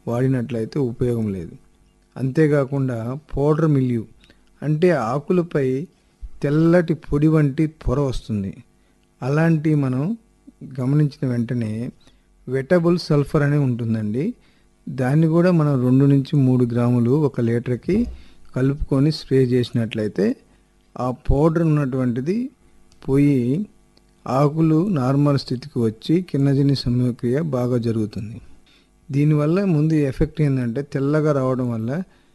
వాడినట్లయితే ఉపయోగం లేదు అంతేకాకుండా పౌడర్ మిల్యూ అంటే ఆకులపై తెల్లటి పొడి వంటి పొర వస్తుంది అలాంటి మనం గమనించిన వెంటనే వెటబుల్ సల్ఫర్ అని ఉంటుందండి దాన్ని కూడా మనం రెండు నుంచి మూడు గ్రాములు ఒక లీటర్కి కలుపుకొని స్ప్రే చేసినట్లయితే ఆ పౌడర్ ఉన్నటువంటిది పోయి ఆకులు నార్మల్ స్థితికి వచ్చి కిన్నజని సమయక్రియ బాగా జరుగుతుంది దీనివల్ల ముందు ఎఫెక్ట్ ఏంటంటే తెల్లగా రావడం వల్ల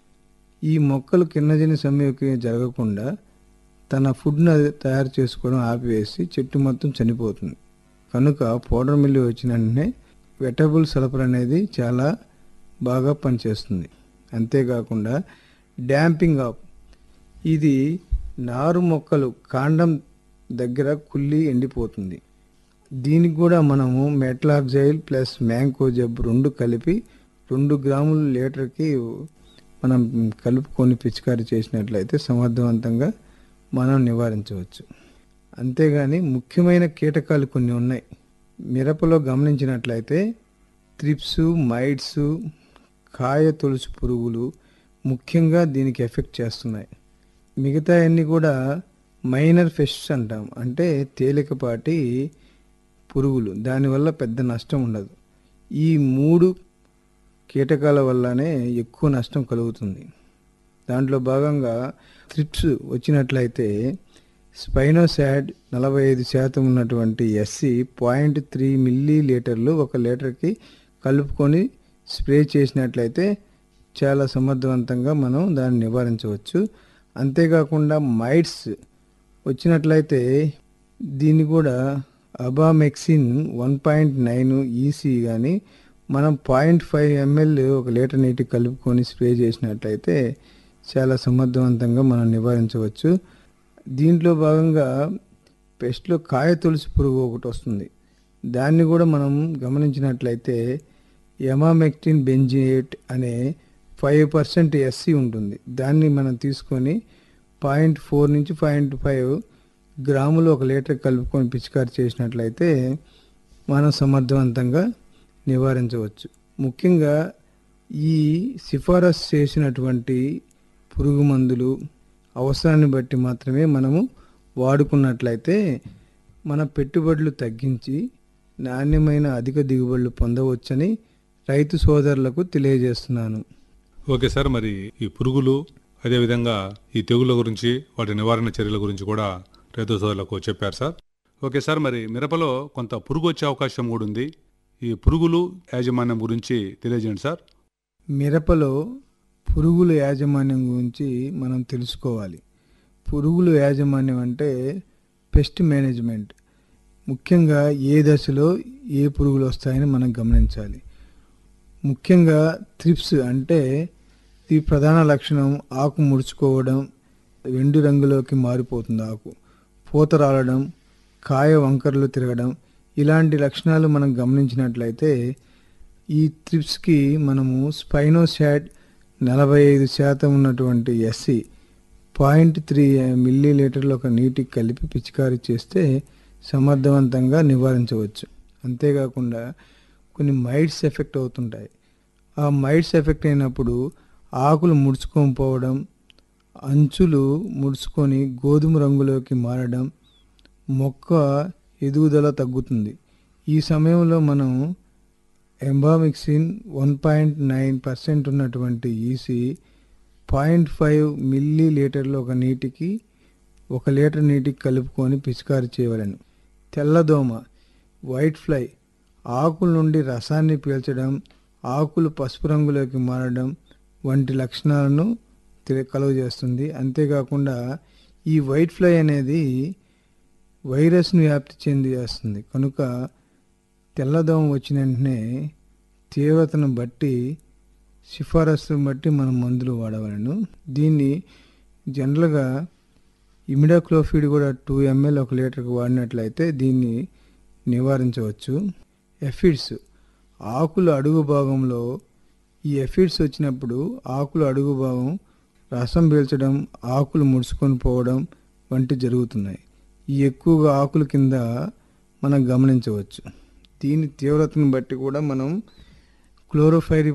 ఈ మొక్కలు కిన్నజని సమయక్రియ జరగకుండా తన ఫుడ్ను అది తయారు చేసుకోవడం ఆపివేసి చెట్టు మొత్తం చనిపోతుంది కనుక పౌడర్ మిల్లు వచ్చిన వెంటనే వెటబుల్ సల్ఫర్ అనేది చాలా బాగా పనిచేస్తుంది అంతేకాకుండా డ్యాంపింగ్ ఆఫ్ ఇది నారు మొక్కలు కాండం దగ్గర కుళ్ళి ఎండిపోతుంది దీనికి కూడా మనము మెట్లాక్జైల్ ప్లస్ మ్యాంకోజెబ్ రెండు కలిపి రెండు గ్రాములు లీటర్కి మనం కలుపుకొని పిచికారీ చేసినట్లయితే సమర్థవంతంగా మనం నివారించవచ్చు అంతేగాని ముఖ్యమైన కీటకాలు కొన్ని ఉన్నాయి మిరపలో గమనించినట్లయితే త్రిప్స్ మైట్స్ కాయ తొలుసు పురుగులు ముఖ్యంగా దీనికి ఎఫెక్ట్ చేస్తున్నాయి మిగతా అన్ని కూడా మైనర్ ఫెస్ట్స్ అంటాం అంటే తేలికపాటి పురుగులు దానివల్ల పెద్ద నష్టం ఉండదు ఈ మూడు కీటకాల వల్లనే ఎక్కువ నష్టం కలుగుతుంది దాంట్లో భాగంగా త్రిప్స్ వచ్చినట్లయితే స్పైనోసాడ్ నలభై ఐదు శాతం ఉన్నటువంటి ఎస్సి పాయింట్ త్రీ మిల్లీ లీటర్లు ఒక లీటర్కి కలుపుకొని స్ప్రే చేసినట్లయితే చాలా సమర్థవంతంగా మనం దాన్ని నివారించవచ్చు అంతేకాకుండా మైట్స్ వచ్చినట్లయితే దీన్ని కూడా abamectin one point nine EC కానీ మనం పాయింట్ ఫైవ్ ఎంఎల్ ఒక లీటర్ నీటికి కలుపుకొని స్ప్రే చేసినట్లయితే చాలా సమర్థవంతంగా మనం నివారించవచ్చు దీంట్లో భాగంగా పెస్ట్లో కాయ తులసి పురుగు ఒకటి వస్తుంది దాన్ని కూడా మనం గమనించినట్లయితే ఎమామెక్టిన్ బెంజియేట్ అనే ఫైవ్ పర్సెంట్ ఎస్సీ ఉంటుంది దాన్ని మనం తీసుకొని పాయింట్ ఫోర్ నుంచి పాయింట్ ఫైవ్ గ్రాములు ఒక లీటర్ కలుపుకొని పిచికారి చేసినట్లయితే మనం సమర్థవంతంగా నివారించవచ్చు ముఖ్యంగా ఈ సిఫారసు చేసినటువంటి పురుగు మందులు అవసరాన్ని బట్టి మాత్రమే మనము వాడుకున్నట్లయితే మన పెట్టుబడులు తగ్గించి నాణ్యమైన అధిక దిగుబడులు పొందవచ్చని రైతు సోదరులకు తెలియజేస్తున్నాను ఓకే సార్ మరి ఈ పురుగులు అదేవిధంగా ఈ తెగుళ్ళ గురించి వాటి నివారణ చర్యల గురించి కూడా రైతు సోదరులకు చెప్పారు సార్ ఓకే సార్ మరి మిరపలో కొంత పురుగు వచ్చే అవకాశం కూడా ఉంది ఈ పురుగులు యాజమాన్యం గురించి తెలియజేయండి సార్ మిరపలో పురుగుల యాజమాన్యం గురించి మనం తెలుసుకోవాలి పురుగుల యాజమాన్యం అంటే పెస్ట్ మేనేజ్మెంట్ ముఖ్యంగా ఏ దశలో ఏ పురుగులు వస్తాయని మనం గమనించాలి ముఖ్యంగా త్రిప్స్ అంటే ఈ ప్రధాన లక్షణం ఆకు ముడుచుకోవడం వెండి రంగులోకి మారిపోతుంది ఆకు పూత రాలడం కాయ వంకరలు తిరగడం ఇలాంటి లక్షణాలు మనం గమనించినట్లయితే ఈ త్రిప్స్కి మనము స్పైనోసాడ్ నలభై ఐదు శాతం ఉన్నటువంటి ఎస్సి పాయింట్ త్రీ మిల్లీ లీటర్లు ఒక నీటికి కలిపి పిచికారీ చేస్తే సమర్థవంతంగా నివారించవచ్చు అంతేకాకుండా కొన్ని మైట్స్ ఎఫెక్ట్ అవుతుంటాయి ఆ మైట్స్ ఎఫెక్ట్ అయినప్పుడు ఆకులు ముడుచుకొని పోవడం అంచులు ముడుచుకొని గోధుమ రంగులోకి మారడం మొక్క ఎదుగుదల తగ్గుతుంది ఈ సమయంలో మనం abamectin one point nine percent ఉన్నటువంటి ఈసీ పాయింట్ ఫైవ్ మిల్లీ లీటర్లు ఒక నీటికి ఒక లీటర్ నీటికి కలుపుకొని పిచికారి చేయవలను తెల్లదోమ వైట్ ఫ్లై ఆకుల నుండి రసాన్ని పీల్చడం ఆకులు పసుపు రంగులోకి మారడం వంటి లక్షణాలను తెలి కలుగజేస్తుంది అంతేకాకుండా ఈ వైట్ ఫ్లై అనేది వైరస్ను వ్యాప్తి చెంది చేస్తుంది కనుక తెల్లదోమ వచ్చిన వెంటనే తీవ్రతను బట్టి సిఫారసును బట్టి మనం మందులు వాడవలను దీన్ని జనరల్గా ఇమిడాక్లోఫిడ్ కూడా టూ ఎంఎల్ ఒక లీటర్కి వాడినట్లయితే దీన్ని నివారించవచ్చు ఎఫిడ్స్ ఆకుల అడుగు భాగంలో ఈ ఎఫిడ్స్ వచ్చినప్పుడు ఆకుల అడుగు భాగం రసం పీల్చడం ఆకులు ముడుచుకొని పోవడం వంటి జరుగుతున్నాయి ఈ ఎక్కువగా ఆకుల కింద మనం గమనించవచ్చు దీని తీవ్రతను బట్టి కూడా మనం క్లోరోఫైరి